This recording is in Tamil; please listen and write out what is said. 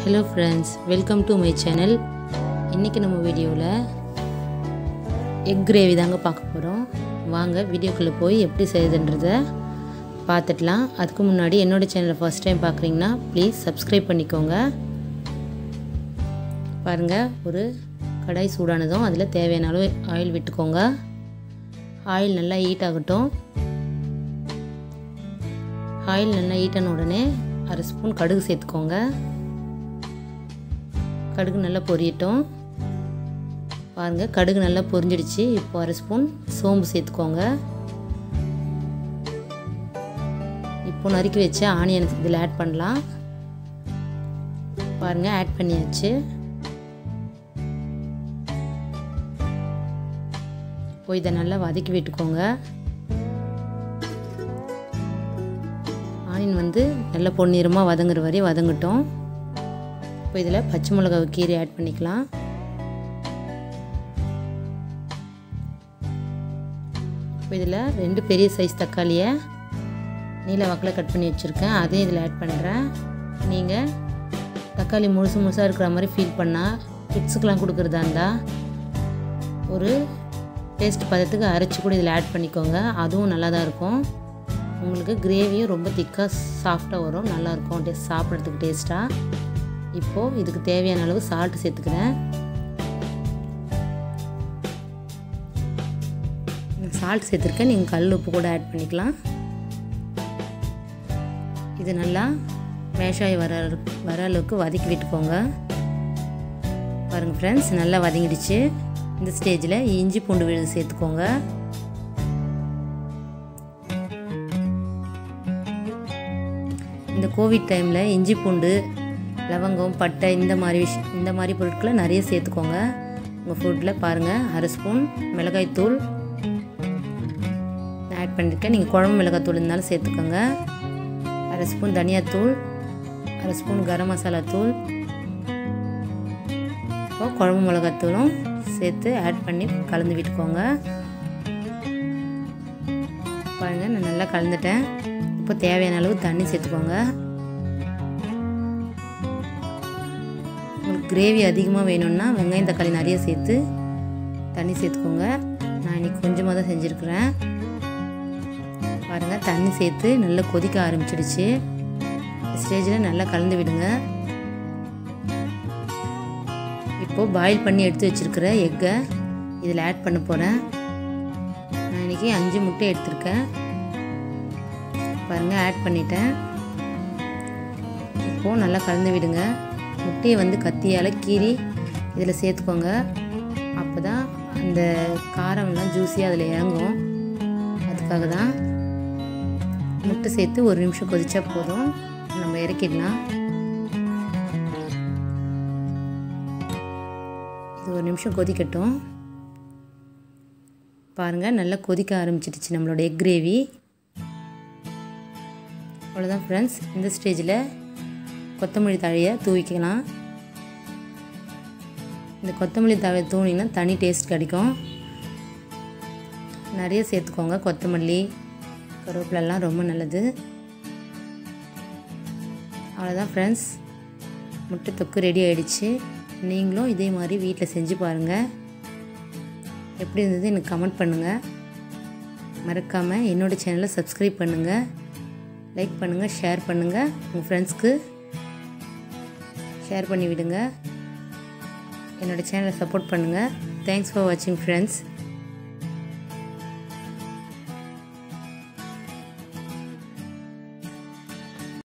hello friends welcome to my channel இன்றைக்கி நம்ம வீடியோவில் எக் கிரேவி தாங்க பார்க்க போகிறோம் வாங்க வீடியோக்குள்ளே போய் எப்படி செய்யுதுன்றத பார்த்துடலாம் அதுக்கு முன்னாடி என்னோடய சேனலை ஃபஸ்ட் டைம் பார்க்குறீங்கன்னா ப்ளீஸ் சப்ஸ்கிரைப் பண்ணிக்கோங்க பாருங்கள் ஒரு கடாய் சூடானதும் அதில் தேவையான அளவு ஆயில் விட்டுக்கோங்க ஆயில் நல்லா ஹீட் ஆகட்டும் ஆயில் நல்லா ஹீட்டான உடனே அரை ஸ்பூன் கடுகு சேர்த்துக்கோங்க கடுகு நல்லா பொரியட்டும் பாருங்கள் கடுகு நல்லா பொரிஞ்சிடுச்சு இப்போ அரை ஸ்பூன் சோம்பு சேர்த்துக்கோங்க இப்போ நறுக்கி வச்ச ஆனியன் இதில் ஆட் பண்ணலாம் பாருங்கள் ஆட் பண்ணியாச்சு இப்போ இதை நல்லா வதக்கி விட்டுக்கோங்க ஆனியன் வந்து நல்லா பொன்னிறமாக வதங்குற வரையும் வதங்கட்டும் இப்போ இதில் பச்சை மிளகாவை கீரை ஆட் பண்ணிக்கலாம் இப்போ இதில் ரெண்டு பெரிய சைஸ் தக்காளியை நீல வாக்கில் கட் பண்ணி வச்சுருக்கேன் அதையும் இதில் ஆட் பண்ணுறேன் நீங்கள் தக்காளி முழுசு முழுசாக இருக்கிற மாதிரி ஃபீல் பண்ணால் கிட்ஸுக்கெலாம் கொடுக்குறதா இருந்தால் ஒரு டேஸ்ட் பதத்துக்கு அரைச்சி கூட இதில் ஆட் பண்ணிக்கோங்க அதுவும் நல்லா தான் இருக்கும் உங்களுக்கு கிரேவியும் ரொம்ப திக்காக சாஃப்டாக வரும் நல்லாயிருக்கும் டேஸ்ட் சாப்பிட்றதுக்கு டேஸ்ட்டாக இப்போது இதுக்கு தேவையான அளவு சால்ட்டு சேர்த்துக்கிறேன் சால்ட் சேர்த்துருக்கேன் நீங்கள் கல் உப்பு கூட ஆட் பண்ணிக்கலாம் இது நல்லா மேஷாகி வர வர அளவுக்கு வதக்கி விட்டுக்கோங்க பாருங்கள் ஃப்ரெண்ட்ஸ் நல்லா வதங்கிடுச்சு இந்த ஸ்டேஜில் இஞ்சி பூண்டு விழுது சேர்த்துக்கோங்க இந்த கோவிட் டைமில் இஞ்சி பூண்டு லவங்கம் பட்டை இந்த மாதிரி விஷ் இந்த மாதிரி பொருட்களை நிறைய சேர்த்துக்கோங்க உங்கள் ஃபுட்டில் பாருங்கள் அரை ஸ்பூன் மிளகாய்த்தூள் ஆட் பண்ணியிருக்கேன் நீங்கள் குழம்பு மிளகாத்தூள் இருந்தாலும் சேர்த்துக்கோங்க அரை ஸ்பூன் தனியாத்தூள் அரை ஸ்பூன் கரம் மசாலா தூள் இப்போ குழம்பு மிளகாத்தூளும் சேர்த்து ஆட் பண்ணி கலந்து விட்டுக்கோங்க பாருங்கள் நான் நல்லா கலந்துட்டேன் இப்போ தேவையான அளவு தண்ணி சேர்த்துக்கோங்க உங்களுக்கு கிரேவி அதிகமாக வேணும்னா வெங்காயம் தக்காளி நிறைய சேர்த்து தண்ணி சேர்த்துக்கோங்க நான் இன்றைக்கி கொஞ்சமாக தான் செஞ்சுருக்குறேன் பாருங்கள் தண்ணி சேர்த்து நல்லா கொதிக்க ஆரம்பிச்சிடுச்சு ஸ்டேஜில் நல்லா கலந்து விடுங்க இப்போது பாயில் பண்ணி எடுத்து வச்சுருக்கிற எக்கை இதில் ஆட் பண்ண போகிறேன் நான் இன்றைக்கி அஞ்சு முட்டை எடுத்திருக்கேன் பாருங்கள் ஆட் பண்ணிட்டேன் இப்போது நல்லா கலந்து விடுங்க முட்டையை வந்து கத்தியால் கீறி இதில் சேர்த்துக்கோங்க அப்போ தான் அந்த காரம்லாம் ஜூஸியாக அதில் இறங்கும் அதுக்காக தான் முட்டை சேர்த்து ஒரு நிமிஷம் கொதிச்சா போதும் நம்ம இறக்கிடலாம் இது ஒரு நிமிஷம் கொதிக்கட்டும் பாருங்கள் நல்லா கொதிக்க ஆரம்பிச்சிடுச்சு நம்மளோட எக் கிரேவி அவ்வளோதான் ஃப்ரெண்ட்ஸ் இந்த ஸ்டேஜில் கொத்தமல்லி தழையை தூவிக்கலாம் இந்த கொத்தமல்லி தழையை தூணினா தனி டேஸ்ட் கிடைக்கும் நிறைய சேர்த்துக்கோங்க கொத்தமல்லி கருவேப்பிலெல்லாம் ரொம்ப நல்லது அவ்வளோதான் ஃப்ரெண்ட்ஸ் முட்டை தொக்கு ரெடி ஆகிடுச்சு நீங்களும் இதே மாதிரி வீட்டில் செஞ்சு பாருங்கள் எப்படி இருந்தது எனக்கு கமெண்ட் பண்ணுங்கள் மறக்காமல் என்னோடய சேனலை சப்ஸ்கிரைப் பண்ணுங்கள் லைக் பண்ணுங்கள் ஷேர் பண்ணுங்கள் உங்கள் ஃப்ரெண்ட்ஸ்க்கு ஷேர் பண்ணி விடுங்க என்னோடய சேனலை சப்போர்ட் பண்ணுங்கள் தேங்க்ஸ் ஃபார் வாட்சிங் ஃப்ரெண்ட்ஸ்